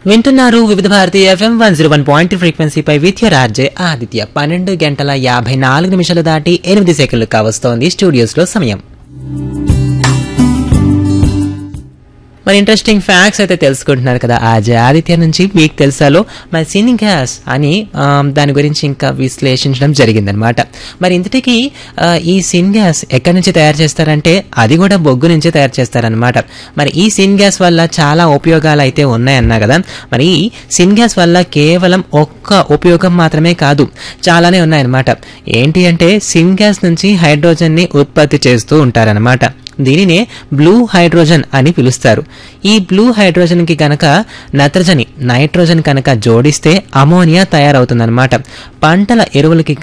వింటున్నారు Vividh Bharati FM one zero one point ఫ్రీక్వెన్సీపై విద్య రాజే ఆదిత్య పన్నెండు గంటల యాభై నాలుగు నిమిషాలు దాటి ఎనిమిది సెకండ్లు కావస్తోంది స్టూడియోస్ లో సమయం మరి ఇంట్రెస్టింగ్ ఫ్యాక్ట్స్ అయితే తెలుసుకుంటున్నారు కదా ఆజే ఆదిత్య నుంచి మీకు తెలుసాలో మరి సిన్ గ్యాస్ అని ఆ, దాని గురించి ఇంకా విశ్లేషించడం జరిగిందనమాట మరి ఇంతటికి ఆ, ఈ సిన్ గ్యాస్ ఎక్కడి నుంచి తయారు చేస్తారంటే అది కూడా బొగ్గు నుంచి తయారు చేస్తారనమాట మరి ఈ సిన్ గ్యాస్ వల్ల చాలా ఉపయోగాలు అయితే ఉన్నాయన్నా కదా మరి ఈ సిన్ గ్యాస్ వల్ల కేవలం ఒక్క ఉపయోగం మాత్రమే కాదు చాలానే ఉన్నాయన్నమాట ఏంటి అంటే సిన్ గ్యాస్ నుంచి హైడ్రోజన్ని ఉత్పత్తి చేస్తూ ఉంటారనమాట దీనినే బ్లూ హైడ్రోజన్ అని పిలుస్తారు ఈ బ్లూ హైడ్రోజన్ కి గనక నత్రజని నైట్రోజన్ కనుక జోడిస్తే అమోనియా తయారవుతుందన్నమాట పంటల ఎరువులకి